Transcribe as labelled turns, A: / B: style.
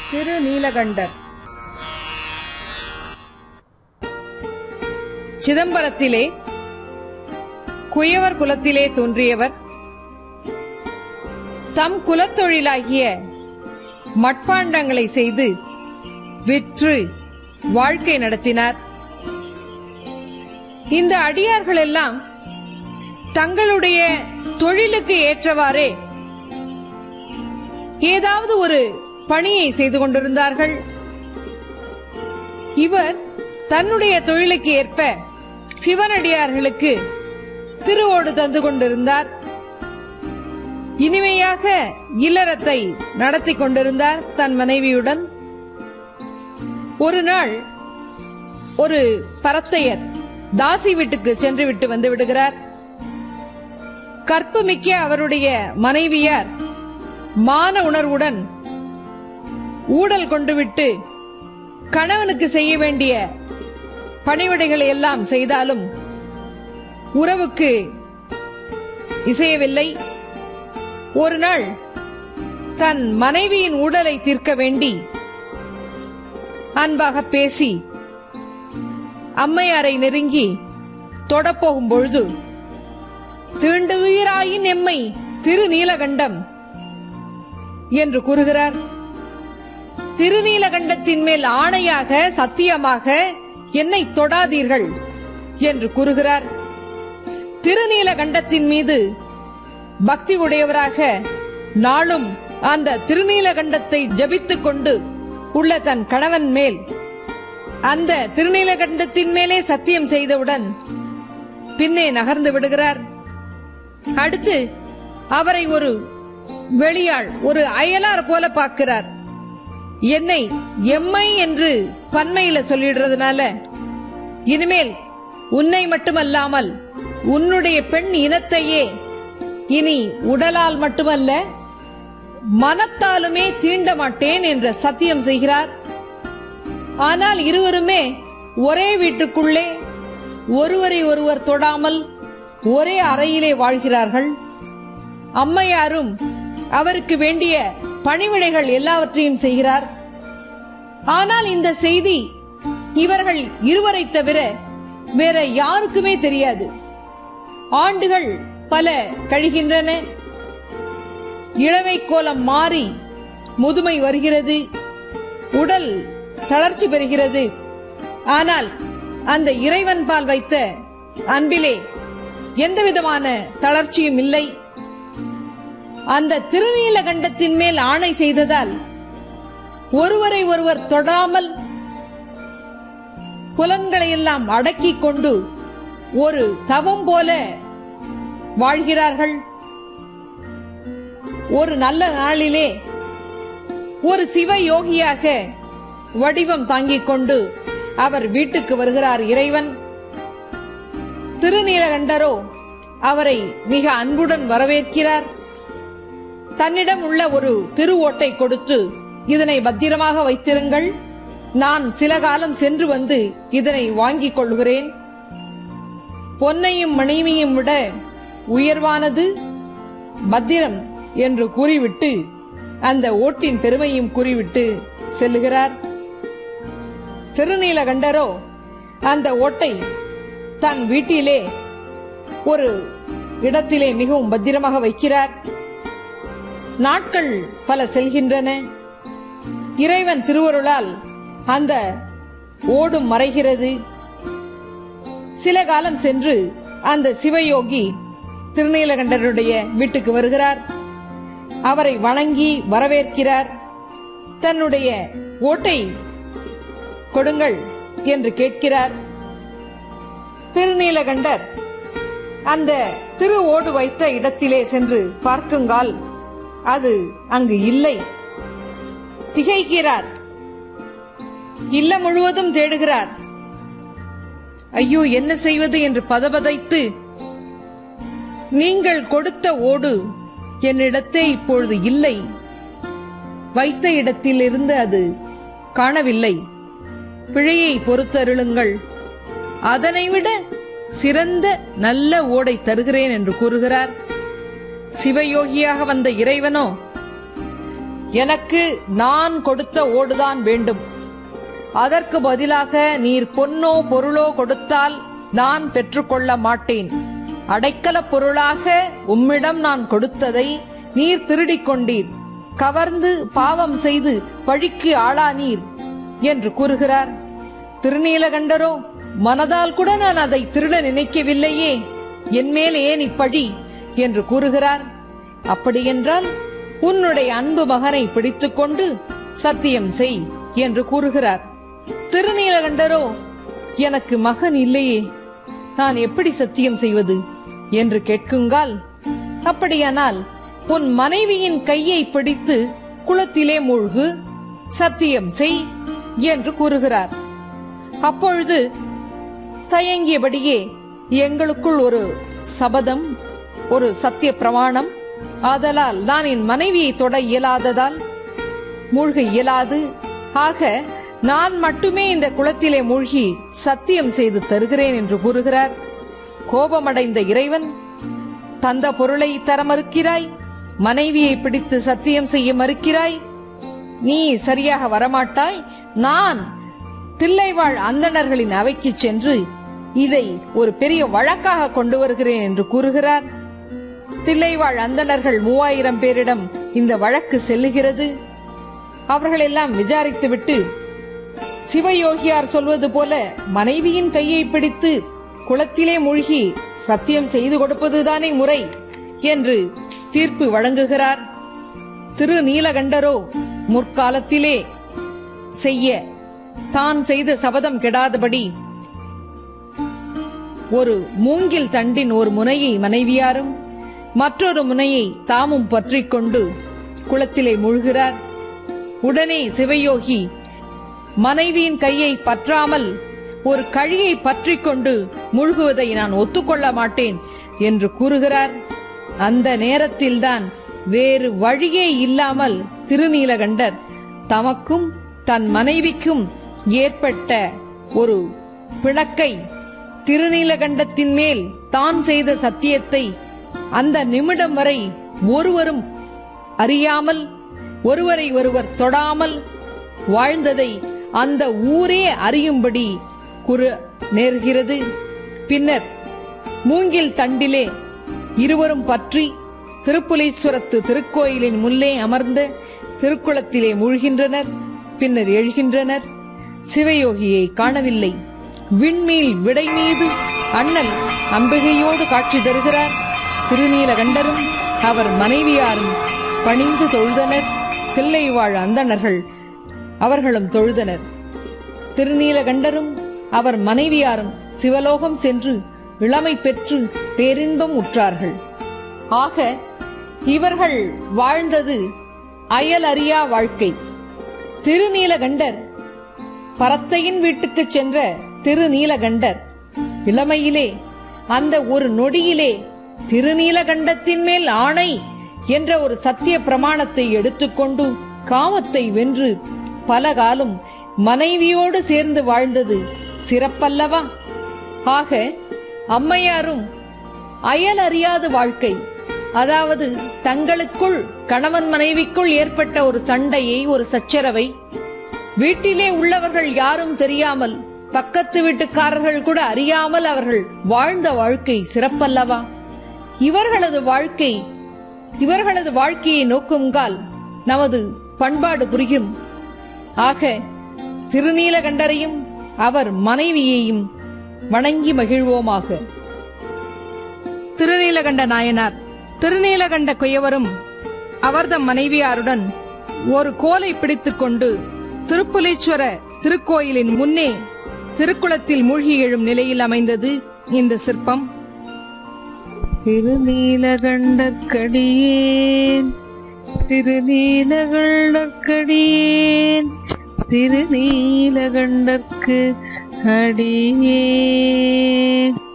A: திரு நீலகண்டர் சிதம்பரத்திலே குயவர் குலத்திலே தோன்றியவர் தம் குலத்தொழிலாகிய மட்பாண்டங்களை செய்து விற்று வாழ்க்கை நடத்தினார் இந்த அடியார்கள் எல்லாம் தங்களுடைய தொழிலுக்கு ஏற்றவாறே ஏதாவது ஒரு பணியை செய்து கொண்டிருந்தார்கள் இவர் தன்னுடைய தொழிலுக்கு ஏற்ப சிவனடியார்களுக்கு திருவோடு தந்து கொண்டிருந்தார் இனிமையாக இல்லறத்தை நடத்தி கொண்டிருந்தார் தன் மனைவியுடன் ஒரு நாள் ஒரு பரத்தையர் தாசி வீட்டுக்கு சென்று விட்டு வந்து விடுகிறார் கற்புமிக்க அவருடைய மனைவியார் மான உணர்வுடன் ஊடல் கொண்டு விட்டு கணவனுக்கு செய்ய வேண்டிய பணிவிடைகளை எல்லாம் செய்தாலும் உறவுக்கு இசையவில்லை ஒரு நாள் தன் மனைவியின் ஊடலை தீர்க்க வேண்டி அன்பாக பேசி அம்மையாரை நெருங்கி தொடப்போகும் பொழுது தீண்டுவீராயின் எம்மை திருநீலகண்டம் என்று கூறுகிறார் திருநீலகண்டத்தின் மேல் ஆணையாக சத்தியமாக என்னை தொடாதீர்கள் என்று கூறுகிறார் திருநீலகண்டத்தின் மீது பக்தி உடையவராக நாளும் அந்த திருநீலகண்டத்தை ஜபித்துக் கொண்டு உள்ள தன் கணவன் மேல் அந்த திருநீலகண்டத்தின் மேலே சத்தியம் செய்தவுடன் பின்னே நகர்ந்து விடுகிறார் அடுத்து அவரை ஒரு வெளியாள் ஒரு அயலார் போல பார்க்கிறார் என்னை எம்மை என்று பன்மையில சொல்லிடுறதுனால இனிமேல் உன்னை மட்டுமல்லாமல் உன்னுடைய பெண் இனத்தையே இனி உடலால் மட்டுமல்ல மனத்தாலுமே தீண்ட மாட்டேன் என்ற சத்தியம் செய்கிறார் ஆனால் இருவருமே ஒரே வீட்டுக்குள்ளே ஒருவரை ஒருவர் தொடாமல் ஒரே அறையிலே வாழ்கிறார்கள் அம்மையாரும் அவருக்கு வேண்டிய பணிவிடைகள் எல்லாவற்றையும் செய்கிறார் ஆனால் இந்த செய்தி இவர்கள் இருவரை தவிர வேற யாருக்குமே தெரியாது ஆண்டுகள் பல கழிகின்றன இளமை கோலம் மாறி முதுமை வருகிறது உடல் தளர்ச்சி பெறுகிறது ஆனால் அந்த இறைவன் பால் வைத்த அன்பிலே எந்தவிதமான தளர்ச்சியும் இல்லை அந்த திருநீலகண்டத்தின் மேல் ஆணை செய்ததால் ஒருவரை ஒருவர் தொடாமல் புலன்களை எல்லாம் அடக்கிக் கொண்டு ஒரு தவம் போல வாழ்கிறார்கள் ஒரு நல்ல நாளிலே ஒரு சிவ யோகியாக வடிவம் தாங்கிக் கொண்டு அவர் வீட்டுக்கு வருகிறார் இறைவன் திருநீலகண்டரோ அவரை மிக அன்புடன் வரவேற்கிறார் தன்னிடம் உள்ள ஒரு திருவோட்டை கொடுத்து இதனை பத்திரமாக வைத்திருங்கள் நான் சில காலம் சென்று வந்து இதனை வாங்கிக் கொள்கிறேன் பொன்னையும் மணிமையும் விட உயர்வானது பத்திரம் என்று கூறிவிட்டு அந்த ஓட்டின் பெருமையும் கூறிவிட்டு செல்லுகிறார் திருநீலகண்டரோ அந்த ஓட்டை தன் வீட்டிலே ஒரு இடத்திலே மிகவும் பத்திரமாக வைக்கிறார் நாட்கள் பல செல்கின்றன இறைவன் திருவருளால் அந்த ஓடும் மறைகிறது சில காலம் சென்று அந்த சிவயோகி திருநீலகண்டருடைய வீட்டுக்கு வருகிறார் அவரை வணங்கி வரவேற்கிறார் தன்னுடைய ஓட்டை கொடுங்கள் என்று கேட்கிறார் திருநீலகண்டர் அந்த திரு ஓடு வைத்த இடத்திலே சென்று பார்க்குங்கால் அது அங்கு இல்லை திகைக்கிறார் இல்லம் முழுவதும் தேடுகிறார் ஐயோ என்ன செய்வது என்று பதபதைத்து நீங்கள் கொடுத்த ஓடு என்னிடத்தே இப்பொழுது இல்லை வைத்த இடத்தில் இருந்து அது காணவில்லை பிழையை பொறுத்தருளுங்கள் அதனை விட சிறந்த நல்ல ஓடை தருகிறேன் என்று கூறுகிறார் சிவயோகியாக வந்த இறைவனோ எனக்கு நான் கொடுத்த ஓடுதான் வேண்டும் அதற்கு பதிலாக நீர் பொன்னோ பொருளோ கொடுத்தால் நான் பெற்றுக்கொள்ள மாட்டேன் அடைக்கலப் பொருளாக உம்மிடம் நான் கொடுத்ததை நீர் திருடிக் கொண்டீர் கவர்ந்து பாவம் செய்து பழிக்கு ஆளானீர் என்று கூறுகிறார் திருநீலகண்டரோ மனதால் கூட நான் அதை திருட நினைக்கவில்லையே என் மேல் ஏன் இப்பழி என்று கூறுகிறார் அப்படியென்றால் உன்னுடைய அன்பு மகனை பிடித்துக்கொண்டு சத்தியம் செய் என்று கூறுகிறார் திருநீலகண்டரோ எனக்கு மகன் இல்லையே நான் எப்படி சத்தியம் செய்வது என்று கேட்குங்கால் அப்படியானால் உன் மனைவியின் கையை பிடித்து குளத்திலே மூழ்கு சத்தியம் செய் என்று கூறுகிறார் அப்பொழுது தயங்கியபடியே எங்களுக்குள் ஒரு சபதம் ஒரு சத்திய பிரமாணம் ஆதலால் நான் என் மனைவியை தொட இயலாததால் மூழ்க இயலாது ஆக நான் மட்டுமே இந்த குளத்திலே மூழ்கி சத்தியம் செய்து தருகிறேன் என்று கூறுகிறார் கோபமடைந்த இறைவன் தந்த பொருளை தர மறுக்கிறாய் மனைவியை பிடித்து சத்தியம் செய்ய மறுக்கிறாய் நீ சரியாக வரமாட்டாய் நான் தில்லைவாழ் அந்தணர்களின் அவைக்கு சென்று இதை ஒரு பெரிய வழக்காக கொண்டு வருகிறேன் என்று கூறுகிறார் தில்லைவாழ் அந்தணர்கள் மூவாயிரம் பேரிடம் இந்த வழக்கு செல்லுகிறது அவர்கள் எல்லாம் விசாரித்துவிட்டு சிவயோகியார் சொல்வது போல மனைவியின் கையை பிடித்து குளத்திலே மூழ்கி சத்தியம் செய்து கொடுப்பதுதானே முறை என்று தீர்ப்பு வழங்குகிறார் திரு நீலகண்டரோ முற்காலத்திலே செய்ய தான் செய்த சபதம் கெடாதபடி ஒரு மூங்கில் தண்டின் ஒரு முனையை மனைவியாரும் மற்றொரு முனையை தாமும் பற்றிக் கொண்டு குளத்திலே மூழ்கிறார் உடனே சிவயோகி மனைவியின் கையை பற்றாமல் ஒரு கழியை பற்றிக் கொண்டு மூழ்குவதை நான் ஒத்துக்கொள்ள மாட்டேன் என்று கூறுகிறார் அந்த நேரத்தில்தான் வேறு வழியே இல்லாமல் திருநீலகண்டர் தமக்கும் தன் மனைவிக்கும் ஏற்பட்ட ஒரு பிணக்கை திருநீலகண்டத்தின் மேல் தான் செய்த சத்தியத்தை அந்த நிமிடம் வரை ஒருவரும் அறியாமல் ஒருவரை ஒருவர் தொடாமல் வாழ்ந்ததை அந்த ஊரே அறியும்படி குறு நேர்கிறது பின்னர் மூங்கில் தண்டிலே இருவரும் பற்றி திருப்புலீஸ்வரத்து திருக்கோயிலின் முல்லே அமர்ந்த திருக்குளத்திலே மூழ்கின்றனர் பின்னர் எழுகின்றனர் சிவயோகியை காணவில்லை விண்மீல் விடை மீது அண்ணல் அம்பிகையோடு காட்சி தருகிறார் திருநீலகண்டரும் அவர் மனைவியாரும் பணிந்து தொழுதனர் தில்லை வாழ் அந்தணர்கள் அவர்களும் தொழுதனர் திருநீலகண்டரும் அவர் மனைவியாரும் சிவலோகம் சென்று இளமை பெற்று பேரின்பம் உற்றார்கள் ஆக இவர்கள் வாழ்ந்தது அயல் அறியா வாழ்க்கை திருநீலகண்டர் பரத்தையின் வீட்டுக்கு சென்ற திருநீலகண்டர் இளமையிலே அந்த ஒரு நொடியிலே திருநீலகண்டத்தின் மேல் ஆணை என்ற ஒரு சத்திய பிரமாணத்தை எடுத்துக்கொண்டு காமத்தை வென்று பல காலம் மனைவியோடு சேர்ந்து வாழ்ந்தது சிறப்பல்லவா ஆக அம்மையாரும் அயல் அறியாத வாழ்க்கை அதாவது தங்களுக்குள் கணவன் மனைவிக்குள் ஏற்பட்ட ஒரு சண்டையை ஒரு சச்சரவை வீட்டிலே உள்ளவர்கள் யாரும் தெரியாமல் பக்கத்து வீட்டுக்காரர்கள் கூட அறியாமல் அவர்கள் வாழ்ந்த வாழ்க்கை சிறப்பல்லவா இவர்களது வாழ்க்கை இவர்களது வாழ்க்கையை நோக்குங்கால் நமது பண்பாடு புரியும் ஆக திருநீலகண்டரையும் அவர் மனைவியையும் வணங்கி மகிழ்வோமாக திருநீலகண்ட நாயனார் திருநீலகண்ட குயவரும் அவர்தம் மனைவியாருடன் ஒரு கோலை பிடித்துக்கொண்டு திருப்புலீஸ்வர திருக்கோயிலின் முன்னே திருக்குளத்தில் மூழ்கி எழும் நிலையில் அமைந்தது இந்த சிற்பம் திருநீலகண்டற்கடியேன் திருநீலகண்டற்கடியேன் திருநீலகண்டற்கு அடியேன்